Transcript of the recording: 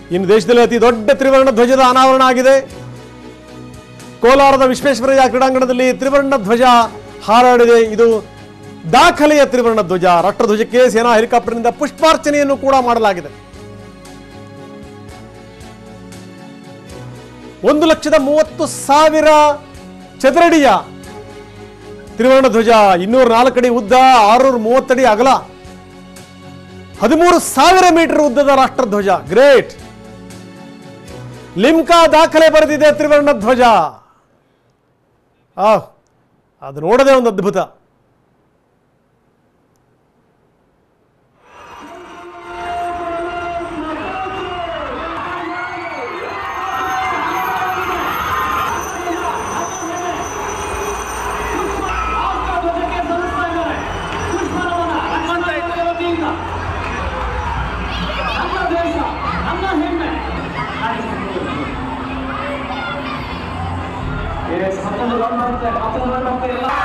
ಇನ್ನು ದೇಶದಲ್ಲಿ ಅತಿ ದೊಡ್ಡ ತ್ರಿವರ್ಣ ಧ್ವಜದ ಅನಾವರಣ ಆಗಿದೆ ಕೋಲಾರದ ವಿಶ್ವೇಶ್ವರಯ್ಯ ಕ್ರೀಡಾಂಗಣದಲ್ಲಿ ತ್ರಿವರ್ಣ ಧ್ವಜ ಹಾರಾಡಿದೆ ಇದು ದಾಖಲೆಯ ತ್ರಿವರ್ಣ ಧ್ವಜ ರಾಷ್ಟ್ರಧ್ವಜಕ್ಕೆ ಸೇನಾ ಹೆಲಿಕಾಪ್ಟರ್ನಿಂದ ಪುಷ್ಪಾರ್ಚನೆಯನ್ನು ಕೂಡ ಮಾಡಲಾಗಿದೆ ಒಂದು ಲಕ್ಷದ ಮೂವತ್ತು ಸಾವಿರ ಚದರಡಿಯ ತ್ರಿವರ್ಣ ಧ್ವಜ ಇನ್ನೂರ ನಾಲ್ಕು ಅಡಿ ಉದ್ದ ಆರುನೂರ ಮೂವತ್ತಡಿ ಅಗಲ ಹದಿಮೂರು ಸಾವಿರ ಮೀಟರ್ ಉದ್ದದ ರಾಷ್ಟ್ರಧ್ವಜ ಗ್ರೇಟ್ ಲಿಮ್ಕಾ ದಾಖಲೆ ಬರೆದಿದೆ ತ್ರಿವರ್ಣ ಧ್ವಜ ಆ ಅದು ನೋಡದೆ ಒಂದು ಅದ್ಭುತ ಧ್ವಜಕ್ಕೆ ಸಲ್ಲಿಸ್ತಾ ಇದ್ದಾರೆ ಪುಷ್ಪನಮನ ನಮ್ಮಂತ ಇದ್ದಾರೆ ವತಿಯಿಂದ ನಮ್ಮ ದೇಶ ನಮ್ಮ ಹೆಮ್ಮೆ ಎಸ್, ಮತ್ತೊಂದು ರನ್ ಬರುತ್ತೆ ಮತ್ತೊಂದು ರನ್ ಬರುತ್ತೆ ಎಲ್ಲ